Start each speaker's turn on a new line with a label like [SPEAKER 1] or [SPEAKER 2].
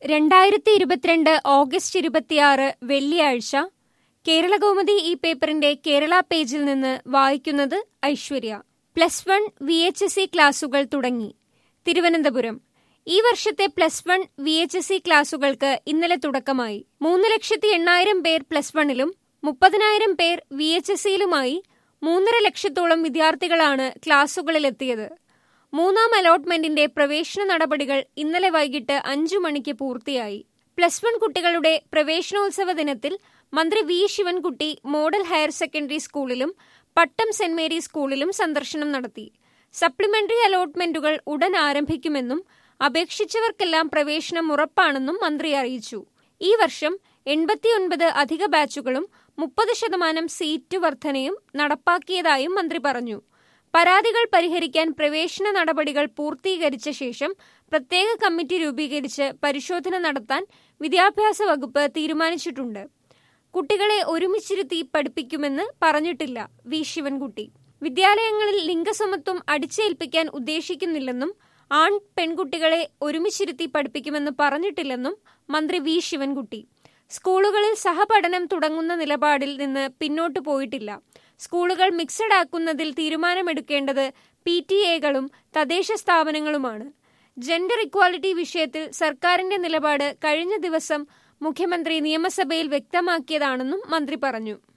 [SPEAKER 1] രണ്ടായിരത്തി ഇരുപത്തിരണ്ട് ഓഗസ്റ്റ് ഇരുപത്തിയാറ് വെള്ളിയാഴ്ച കേരളകൗമുദി ഈ പേപ്പറിന്റെ കേരള പേജിൽ നിന്ന് വായിക്കുന്നത് Aishwarya plus one V H S C ക്ലാസുകൾ തുടങ്ങി തിരുവനന്തപുരം ഈ വർഷത്തെ plus one V H S C ക്ലാസുകൾക്ക് ഇന്നലെ തുടക്കമായി മൂന്ന് ലക്ഷത്തി എണ്ണായിരം പേർ പ്ലസ് വണ്ണിലും മുപ്പതിനായിരം പേർ വി എച്ച് എസ് സിയിലുമായി മൂന്നര ലക്ഷത്തോളം വിദ്യാർത്ഥികളാണ് ക്ലാസുകളിലെത്തിയത് മൂന്നാം അലോട്ട്മെന്റിന്റെ പ്രവേശന നടപടികൾ ഇന്നലെ വൈകിട്ട് അഞ്ചു മണിക്ക് പൂർത്തിയായി പ്ലസ് വൺ കുട്ടികളുടെ പ്രവേശനോത്സവ ദിനത്തിൽ മന്ത്രി V Sivankutty model higher secondary സ്കൂളിലും പട്ടം സെന്റ് മേരി സ്കൂളിലും സന്ദർശനം നടത്തി സപ്ലിമെന്ററി അലോട്ട്മെന്റുകൾ ഉടൻ ആരംഭിക്കുമെന്നും അപേക്ഷിച്ചവർക്കെല്ലാം പ്രവേശനം ഉറപ്പാണെന്നും മന്ത്രി അറിയിച്ചു ഈ വർഷം എൺപത്തിയൊൻപത് അധിക ബാച്ചുകളും മുപ്പത് ശതമാനം സീറ്റ് വർധനയും നടപ്പാക്കിയതായും മന്ത്രി പറഞ്ഞു പരാതികൾ പരിഹരിക്കാൻ പ്രവേശന നടപടികൾ പൂർത്തീകരിച്ച ശേഷം പ്രത്യേക കമ്മിറ്റി രൂപീകരിച്ച് പരിശോധന നടത്താൻ വിദ്യാഭ്യാസ വകുപ്പ് തീരുമാനിച്ചിട്ടുണ്ട് കുട്ടികളെ ഒരുമിച്ചിരുത്തി പഠിപ്പിക്കുമെന്ന് പറഞ്ഞിട്ടില്ല വി ശിവൻകുട്ടി വിദ്യാലയങ്ങളിൽ ലിംഗസമത്വം അടിച്ചേൽപ്പിക്കാൻ ഉദ്ദേശിക്കുന്നില്ലെന്നും ആൺ പെൺകുട്ടികളെ ഒരുമിച്ചിരുത്തി പഠിപ്പിക്കുമെന്ന് പറഞ്ഞിട്ടില്ലെന്നും മന്ത്രി വി ശിവൻകുട്ടി സ്കൂളുകളിൽ സഹപഠനം തുടങ്ങുന്ന നിലപാടിൽ നിന്ന് പിന്നോട്ടു പോയിട്ടില്ല സ്കൂളുകൾ മിക്സഡ് ആക്കുന്നതിൽ തീരുമാനമെടുക്കേണ്ടത് പി ടി എകളും തദ്ദേശ സ്ഥാപനങ്ങളുമാണ് ജെൻഡർ ഇക്വാലിറ്റി വിഷയത്തിൽ സർക്കാരിന്റെ നിലപാട് കഴിഞ്ഞ ദിവസം മുഖ്യമന്ത്രി നിയമസഭയിൽ വ്യക്തമാക്കിയതാണെന്നും മന്ത്രി പറഞ്ഞു